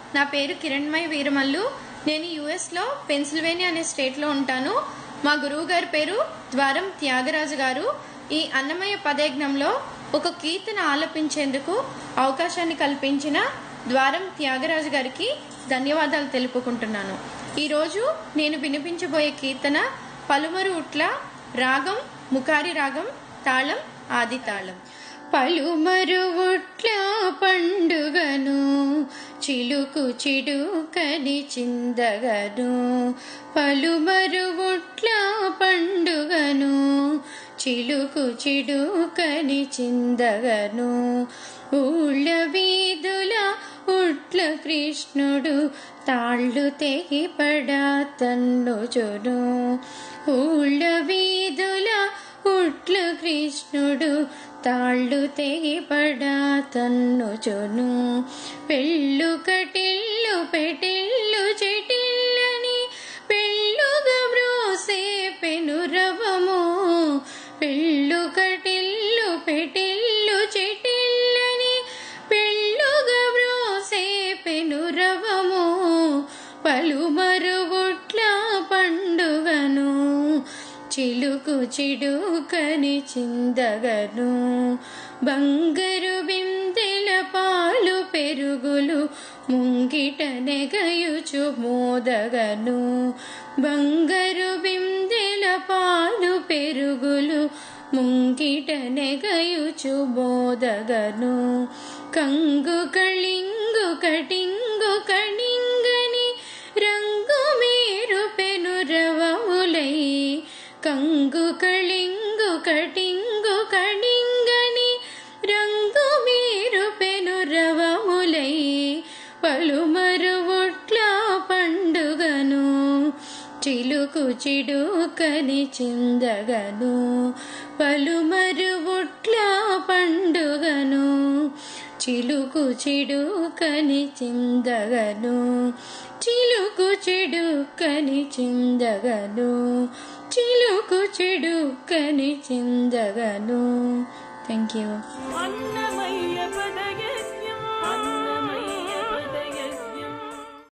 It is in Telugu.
నా పేరు కిరణ్మయ్ వీరమల్లు నేను యుఎస్లో పెన్సిల్వేనియా అనే స్టేట్లో ఉంటాను మా గురువు గారి పేరు ద్వారం త్యాగరాజు గారు ఈ అన్నమయ్య పదయజ్ఞంలో ఒక కీర్తన ఆలపించేందుకు అవకాశాన్ని కల్పించిన ద్వారం త్యాగరాజు గారికి ధన్యవాదాలు తెలుపుకుంటున్నాను ఈరోజు నేను వినిపించబోయే కీర్తన పలుమరు ఉట్ల రాగం ముఖారి రాగం తాళం ఆది తాళం పలుమరువుట్ల పండుగను చిలుకు చిడుకని చిందగను పలుమరువుట్ల పండుగను చిలుకు చిడుకని చిందగను ఊళ్ళ వీధుల ఉట్ల కృష్ణుడు తాళ్ళు తెగిపడా తన్నుచును ఊళ్ళ వీధుల ఉట్ల కృష్ణుడు తాళ్ళు తెగిపడా తన్నుచును పెళ్ళు కటిల్లు పెటిల్లు చెటిల్లని పెళ్ళుగా బ్రోసే పెనురవము పెళ్ళు కటిల్లు పెటిల్లు చెటిల్లని పెళ్ళుగా బ్రోసే పెనురవము పలుమరుగుట్ల పండుగను చిలుకు చిడుకని చిందగను బంగారు బిందెల పాలు పెరుగులు ముంగిట నెగయుచు మోదగను బంగారు బిందెల పాలు పెరుగులు ముంగిట నెగయుచు మోదగను కంగు కళింగు కటింగు కణింగని రంగు మీరు పెనురవములై కంగు కళింగు కటింగు కణింగని రంగు మీరు పెనురవములై పలుమరువుట్ల పండుగను చిలుకు చిడుకని చిందగను పలుమరువుట్ల పండుగను చిలుకు చిడుకని చిందగను చిలుకు చెడుకని చిందగను చిలుకు చెడుకని చిందగను థ్యాంక్ యూ అన్నమయ్య పదగే